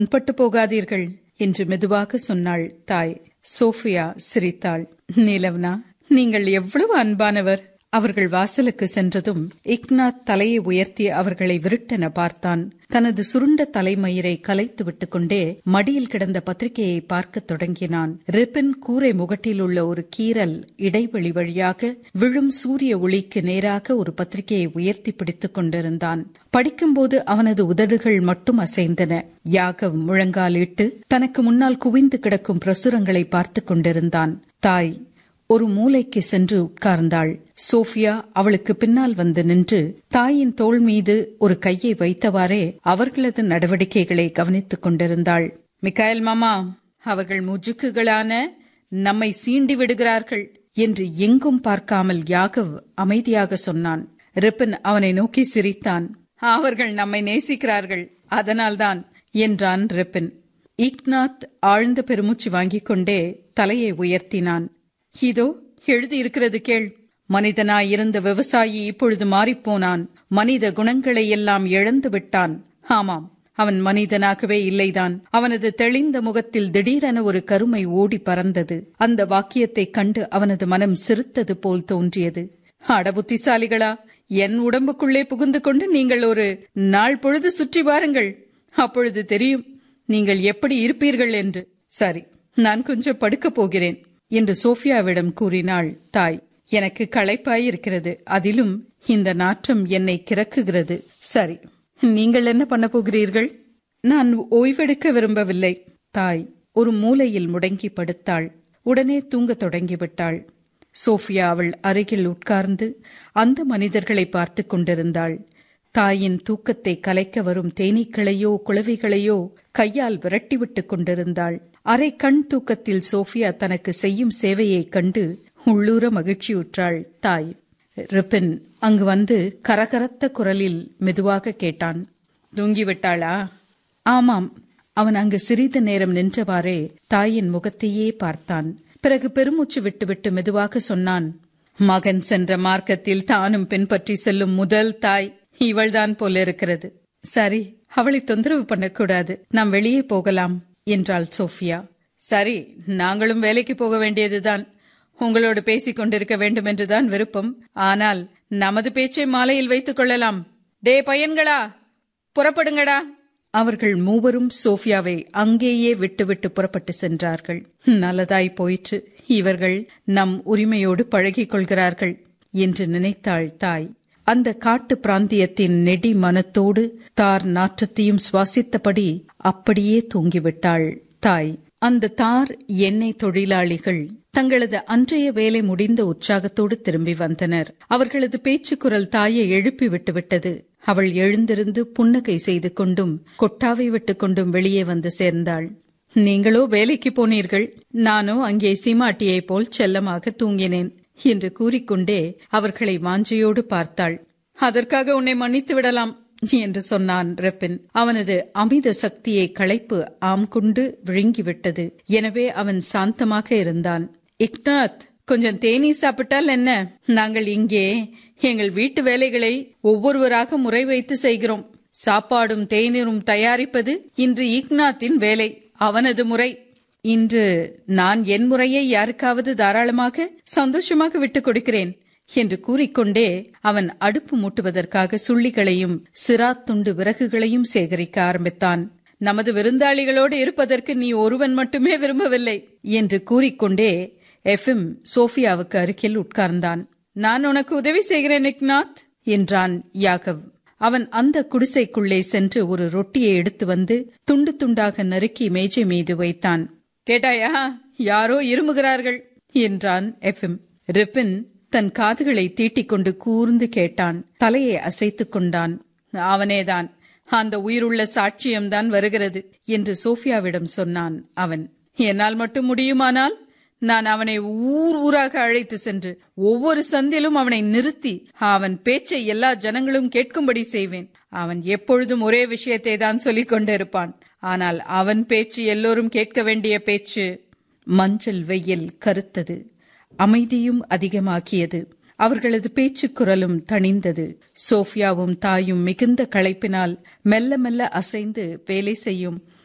பட்டு போகாதீர்கள் என்று மெதுவாக சொன்னாள் தாய் சோஃபியா சிரித்தாள் நிலவ்னா நீங்கள் எவ்வளவு அன்பானவர் அவர்கள் வாசலுக்கு சென்றதும் இக்னாத் தலையை உயர்த்தி அவர்களை விருட்டென பார்த்தான் தனது சுருண்ட தலைமயிரை கலைத்து விட்டுக் கொண்டே மடியில் கிடந்த பத்திரிகையை பார்க்கத் தொடங்கினான் ரிப்பன் கூரை முகட்டில் உள்ள ஒரு கீரல் இடைவெளி வழியாக விழும் சூரிய ஒளிக்கு நேராக ஒரு பத்திரிகையை உயர்த்தி பிடித்துக் கொண்டிருந்தான் படிக்கும்போது அவனது உதடுகள் மட்டும் அசைந்தன யாகவ் முழங்காலிட்டு தனக்கு முன்னால் குவிந்து கிடக்கும் பிரசுரங்களை பார்த்துக் கொண்டிருந்தான் தாய் ஒரு மூலைக்கு சென்று உட்கார்ந்தாள் சோஃபியா அவளுக்கு பின்னால் வந்து நின்று தாயின் தோள் மீது ஒரு கையை வைத்தவாறே அவர்களது நடவடிக்கைகளை கவனித்துக் கொண்டிருந்தாள் மிக்காயல் மாமா அவர்கள் முஜுக்குகளான நம்மை சீண்டி விடுகிறார்கள் என்று எங்கும் பார்க்காமல் யாகவ் அமைதியாக சொன்னான் ரிப்பன் அவனை நோக்கி சிரித்தான் அவர்கள் நம்மை நேசிக்கிறார்கள் அதனால்தான் என்றான் ரிப்பன் இக்னாத் ஆழ்ந்த பெருமூச்சு வாங்கிக் கொண்டே தலையை உயர்த்தினான் இதோ எழுதியிருக்கிறது கேள் மனிதனாயிருந்த விவசாயி இப்பொழுது மாறிப்போனான் மனித குணங்களை எல்லாம் இழந்து விட்டான் ஆமாம் அவன் மனிதனாகவே இல்லைதான் அவனது தெளிந்த முகத்தில் திடீரென ஒரு கருமை ஓடி பறந்தது அந்த வாக்கியத்தைக் கண்டு அவனது மனம் சிரித்தது போல் தோன்றியது அட புத்திசாலிகளா என் உடம்புக்குள்ளே புகுந்து கொண்டு நீங்கள் ஒரு நாள் பொழுது சுற்றி வாருங்கள் அப்பொழுது தெரியும் நீங்கள் எப்படி இருப்பீர்கள் என்று சரி நான் கொஞ்சம் படுக்கப் போகிறேன் என்று சோஃபியாவிடம் கூறினாள் தாய் எனக்கு களைப்பாய் இருக்கிறது அதிலும் இந்த நாற்றம் என்னை கிறக்குகிறது சரி நீங்கள் என்ன பண்ண போகிறீர்கள் நான் ஓய்வெடுக்க விரும்பவில்லை தாய் ஒரு மூலையில் முடங்கி படுத்தாள் உடனே தூங்கத் தொடங்கிவிட்டாள் சோஃபியா அவள் அருகில் உட்கார்ந்து அந்த மனிதர்களை பார்த்து கொண்டிருந்தாள் தாயின் தூக்கத்தை கலைக்க வரும் தேனீக்களையோ குளவிகளையோ கையால் விரட்டிவிட்டுக் கொண்டிருந்தாள் அரை கண் தூக்கத்தில் சோஃபியா தனக்கு செய்யும் சேவையைக் கண்டு உள்ளூர மகிழ்ச்சியுற்றாள் தாய் ரிப்பின் அங்கு வந்து கரகரத்த குரலில் மெதுவாக கேட்டான் தூங்கிவிட்டாளா ஆமாம் அவன் அங்கு சிறிது நேரம் நின்றவாறே தாயின் முகத்தையே பார்த்தான் பிறகு பெருமூச்சு விட்டுவிட்டு மெதுவாக சொன்னான் மகன் சென்ற மார்க்கத்தில் தானும் பின்பற்றி செல்லும் முதல் தாய் இவள்தான் போல இருக்கிறது சரி அவளை தொந்தரவு பண்ணக்கூடாது நாம் வெளியே போகலாம் என்றாள் சோஃபியா சரி நாங்களும் வேலைக்கு போக வேண்டியதுதான் உங்களோடு பேசிக் கொண்டிருக்க வேண்டும் என்றுதான் விருப்பம் ஆனால் நமது பேச்சை மாலையில் வைத்துக் கொள்ளலாம் டே பையன்களா புறப்படுங்கடா அவர்கள் மூவரும் சோஃபியாவை அங்கேயே விட்டுவிட்டு புறப்பட்டு சென்றார்கள் நல்லதாய் போயிற்று இவர்கள் நம் உரிமையோடு பழகிக் கொள்கிறார்கள் என்று நினைத்தாள் தாய் அந்த காட்டு பிராந்தியத்தின் நெடி மனத்தோடு தார் நாற்றத்தையும் சுவாசித்தபடி அப்படியே தூங்கிவிட்டாள் தாய் அந்த தார் எண்ணெய் தொழிலாளிகள் தங்களது அன்றைய வேலை முடிந்த உற்சாகத்தோடு திரும்பி வந்தனர் அவர்களது பேச்சுக்குரல் தாயை எழுப்பி விட்டுவிட்டது அவள் எழுந்திருந்து புன்னகை செய்து கொண்டும் கொட்டாவை விட்டு கொண்டும் வெளியே வந்து சேர்ந்தாள் நீங்களோ வேலைக்கு போனீர்கள் நானோ அங்கே சீமாட்டியைப் போல் செல்லமாக தூங்கினேன் என்று கூறிக்கொண்டே அவர்களை வாஞ்சையோடு பார்த்தாள் அதற்காக உன்னை மன்னித்து விடலாம் என்று சொன்னான் ரெப்பின் அவனது அமித சக்தியை களைப்பு ஆம் கொண்டு விழுங்கிவிட்டது எனவே அவன் சாந்தமாக இருந்தான் இக்னாத் கொஞ்சம் தேநீர் சாப்பிட்டால் என்ன நாங்கள் இங்கே எங்கள் வீட்டு வேலைகளை ஒவ்வொருவராக முறை வைத்து செய்கிறோம் சாப்பாடும் தேநீரும் தயாரிப்பது இன்று இக்னாத்தின் வேலை அவனது முறை இன்று நான் என் முறையை யாருக்காவது தாராளமாக சந்தோஷமாக விட்டுக் கொடுக்கிறேன் என்று கூறிக்கொண்டே அவன் அடுப்பு மூட்டுவதற்காக சுள்ளிகளையும் சிராத் துண்டு விறகுகளையும் சேகரிக்க ஆரம்பித்தான் நமது விருந்தாளிகளோடு இருப்பதற்கு நீ ஒருவன் மட்டுமே விரும்பவில்லை என்று கூறிக்கொண்டே எஃப்எம் சோஃபியாவுக்கு அருகில் உட்கார்ந்தான் நான் உனக்கு உதவி செய்கிறேன் இக்நாத் என்றான் யாகவ் அவன் அந்த குடிசைக்குள்ளே சென்று ஒரு ரொட்டியை எடுத்து வந்து துண்டு துண்டாக நறுக்கி மேஜை மீது வைத்தான் கேட்டாயா யாரோ இருமுகிறார்கள் என்றான் எஃப்எம் ரிப்பின் தன் காதுகளை தீட்டிக்கொண்டு கூர்ந்து கேட்டான் தலையை அசைத்துக் கொண்டான் அவனேதான் அந்த உயிருள்ள சாட்சியம்தான் வருகிறது என்று சோஃபியாவிடம் சொன்னான் அவன் என்னால் மட்டும் முடியுமானால் நான் அவனை ஊர் ஊராக அழைத்து சென்று ஒவ்வொரு சந்திலும் அவனை நிறுத்தி அவன் பேச்சை எல்லா ஜனங்களும் கேட்கும்படி செய்வேன் அவன் எப்பொழுதும் ஒரே விஷயத்தை தான் சொல்லிக் கொண்டிருப்பான் ஆனால் அவன் பேச்சு எல்லோரும் கேட்க வேண்டிய பேச்சு மஞ்சள் வெயில் கருத்தது அமைதியும் அதிகமாக்கியது அவர்களது பேச்சுக் குரலும் தணிந்தது சோஃபியாவும் தாயும் மிகுந்த களைப்பினால் மெல்ல மெல்ல அசைந்து வேலை செய்யும்